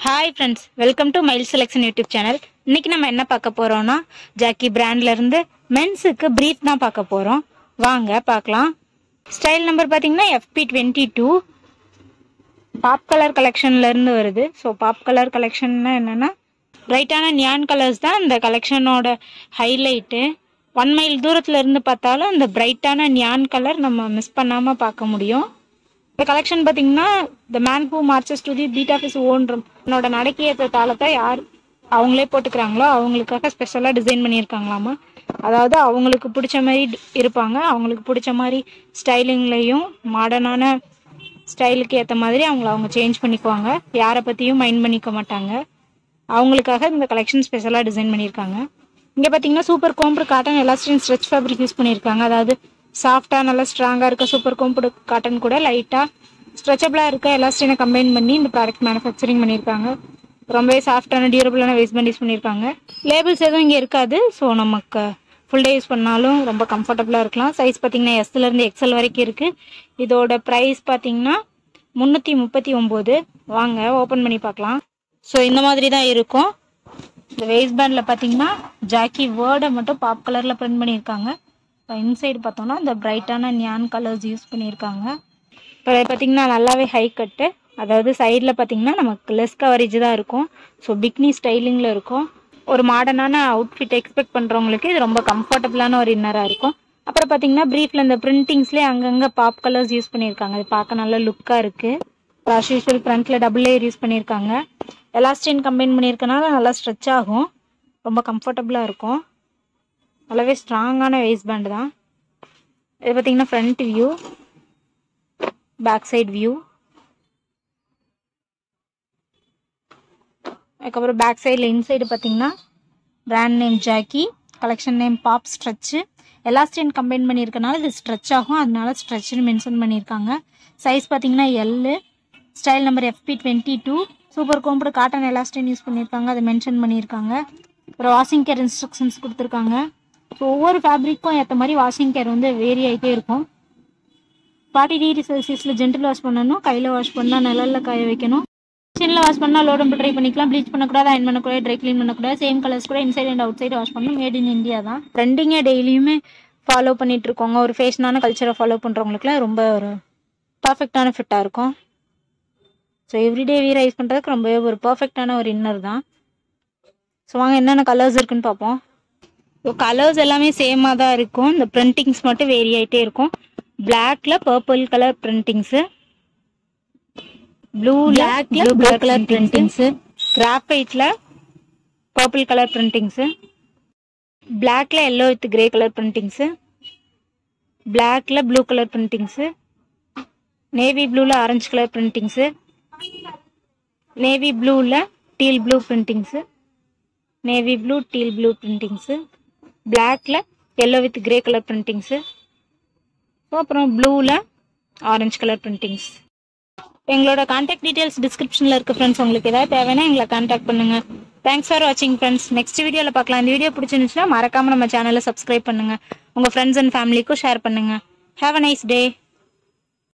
hi friends welcome to mile selection YouTube channel இன்னைக்கு நம்ம என்ன பார்க்க போறோம்னா ஜாக்கி பிராண்ட்ல இருந்து மென்ஸுக்கு பிரீஃப் தான் பார்க்க போறோம் வாங்க பார்க்கலாம் ஸ்டைல் நம்பர் பார்த்தீங்கன்னா FP twenty two pop colour கலெக்ஷன்ல இருந்து வருது ஸோ பாப் கலர் கலெக்ஷன்னா என்னன்னா பிரைட்டான நியான் கலர்ஸ் தான் இந்த கலெக்ஷனோட ஹைலைட்டு ஒன் மைல் தூரத்துல இருந்து பார்த்தாலும் இந்த பிரைட்டான நியான் கலர் நம்ம மிஸ் பண்ணாம பார்க்க முடியும் இந்த கலெக்ஷன் பார்த்தீங்கன்னா the man who marches to the beat of his own என்னோட நடக்கி ஏற்ற தாளத்தை யார் அவங்களே போட்டுக்கிறாங்களோ அவங்களுக்காக ஸ்பெஷலாக டிசைன் பண்ணியிருக்காங்களாமா அதாவது அவங்களுக்கு பிடிச்ச மாதிரி டி- இருப்பாங்க அவங்களுக்கு பிடிச்ச மாதிரி ஸ்டைலிங்லேயும் மாடர்னான ஸ்டைலுக்கு ஏற்ற மாதிரி அவங்கள அவங்க சேஞ்ச் பண்ணிக்குவாங்க யாரை பற்றியும் மைண்ட் பண்ணிக்க மாட்டாங்க அவங்களுக்காக இந்த கலெக்ஷன் ஸ்பெஷலாக டிசைன் பண்ணியிருக்காங்க இங்கே பார்த்தீங்கன்னா super combed cotton elastane stretch fabric use பண்ணியிருக்காங்க அதாவது சாஃப்டாக நல்லா ஸ்ட்ராங்காக இருக்க சூப்பர் கோம்பு காட்டன் கூட லைட்டாக ஸ்ட்ரெச்சபிளாக இருக்க எலாஸ்டினை கம்பைன் பண்ணி இந்த ப்ராடக்ட் மேனுஃபேக்சரிங் பண்ணியிருக்காங்க ரொம்பவே சாஃப்டான டியூரபிளான வேஸ்ட் பேண்ட் யூஸ் பண்ணியிருக்காங்க லேபிள்ஸ் எதுவும் இங்கே இருக்காது ஸோ நமக்கு ஃபுல் டே யூஸ் பண்ணாலும் ரொம்ப கம்ஃபர்டபுளாக இருக்கலாம் சைஸ் பார்த்தீங்கன்னா எஸ்லேருந்து எக்ஸல் வரைக்கும் இருக்குது இதோட ப்ரைஸ் பார்த்தீங்கன்னா முந்நூற்றி முப்பத்தி ஒம்பது வாங்க ஓப்பன் பண்ணி பார்க்கலாம் ஸோ இந்த மாதிரி தான் இருக்கும் இந்த வேஸ்ட் பேண்டில் பார்த்தீங்கன்னா ஜாக்கி வேர்டை மட்டும் பாப் கலரில் பிரிண்ட் பண்ணியிருக்காங்க இப்போ இன்சைடு பார்த்தோம்னா இந்த பிரைட்டான நியான் கலர்ஸ் யூஸ் பண்ணியிருக்காங்க இப்போ பார்த்தீங்கன்னா நல்லாவே ஹை கட்டு அதாவது சைடில் பார்த்தீங்கன்னா நமக்கு லெஸ் கவரேஜ் தான் இருக்கும் ஸோ பிக்னி ஸ்டைலிங்கில் இருக்கும் ஒரு மாடர்னான அவுட்ஃபிட் எக்ஸ்பெக்ட் பண்ணுறவங்களுக்கு இது ரொம்ப கம்ஃபர்டபுளான ஒரு இன்னராக இருக்கும் அப்புறம் பார்த்தீங்கன்னா ப்ரீஃபில் இந்த பிரிண்டிங்ஸ்லேயே அங்கங்கே பாப் கலர்ஸ் யூஸ் பண்ணியிருக்காங்க அது பார்க்க நல்ல லுக்காக இருக்குது ஆஸ் யூஷுவல் ஃப்ரண்ட்டில் டபுள் லேயர் யூஸ் பண்ணியிருக்காங்க எலாஸ்டின் கம்பைன் பண்ணியிருக்கனால நல்லா ஸ்ட்ரெச் ஆகும் ரொம்ப கம்ஃபர்டபுளாக இருக்கும் நல்லாவே ஸ்ட்ராங்கான வேஸ்ட் பேண்ட் தான் இது பார்த்தீங்கன்னா front view back side view அதுக்கப்புறம் பேக் சைடில் இன்சைடு பார்த்தீங்கன்னா brand name Jockey collection name pop stretch elastane combine பண்ணியிருக்கனால இது ஸ்ட்ரெச் ஆகும் அதனால ஸ்ட்ரெச்சுன்னு மென்ஷன் பண்ணியிருக்காங்க சைஸ் பார்த்தீங்கன்னா L style number FP twenty two super combed cotton elastane use பண்ணியிருக்காங்க அதை மென்ஷன் பண்ணியிருக்காங்க அப்புறம் வாஷிங் கேர் இன்ஸ்ட்ரக்ஷன்ஸ் கொடுத்துருக்காங்க ஸோ ஒவ்வொரு ஃபேப்ரிக்கும் ஏற்ற மாதிரி வாஷிங் கேர் வந்து வேரி ஆகிட்டே இருக்கும் ஃபார்ட்டி டிகிரி செல்சியஸில் ஜென்டில் வாஷ் பண்ணணும் கையில் வாஷ் பண்ணால் நிழலில் காய வைக்கணும் மிஷினில் வாஷ் பண்ணால் லோட் ட்ரை பண்ணிக்கலாம் ப்ளீச் பண்ணக்கூடாது அயன் பண்ணக்கூடாது ட்ரை க்ளீன் பண்ணக்கூடாது சேம் கலர்ஸ் கூட inside and outside wash பண்ணணும் மேட் இன் இந்தியா தான் ட்ரெண்டிங்கே டெய்லியுமே ஃபாலோ பண்ணிட்டு இருக்கோங்க ஒரு ஃபேஷனான கல்ச்சரை ஃபாலோ பண்ணுறவங்களுக்குலாம் ரொம்ப ஒரு பர்ஃபெக்டான ஃபிட்டாக இருக்கும் ஸோ எவ்ரிடே வீர யூஸ் பண்ணுறதுக்கு ரொம்பவே ஒரு பர்ஃபெக்டான ஒரு இன்னர் தான் ஸோ வாங்க என்னென்ன கலர்ஸ் இருக்குன்னு பார்ப்போம் ஸோ கலர்ஸ் எல்லாமே சேமாக தான் இருக்கும் இந்த பிரிண்டிங்ஸ் மட்டும் வேரி ஆகிட்டே இருக்கும் பிளாக்ல பர்பிள் கலர் பிரிண்டிங்ஸு ப்ளூல ப்ளூ ப்ளூ கலர் பிரிண்டிங்ஸு கிராஃபைட்டில் பர்பிள் கலர் பிரிண்டிங்ஸு பிளாக்ல yellow with grey colour printings பிளாக்ல ப்ளூ கலர் பிரிண்டிங்ஸு நேவி ப்ளூவில் ஆரஞ்சு கலர் பிரிண்டிங்ஸு நேவி ப்ளூவில் teal blue printings navy blue teal blue printings பிளாக்ல yellow with grey colour printings அப்புறம் ப்ளூவில் orange colour printings எங்களோட contact details டிஸ்கிரிப்ஷனில் இருக்குது friends உங்களுக்கு ஏதாவது தேவைன்னா எங்களை கான்டாக்ட் பண்ணுங்கள் தேங்க்ஸ் ஃபார் வாட்சிங் ஃப்ரெண்ட்ஸ் நெக்ஸ்ட் வீடியோவில் பார்க்கலாம் இந்த வீடியோ பிடிச்சிருந்துச்சுன்னா மறக்காமல் நம்ம சேனலை சப்ஸ்கிரைப் பண்ணுங்கள் உங்கள் ஃப்ரெண்ட்ஸ் அண்ட் ஃபேமிலிக்கும் ஷேர் பண்ணுங்கள் ஹேவ் அ நைஸ் டே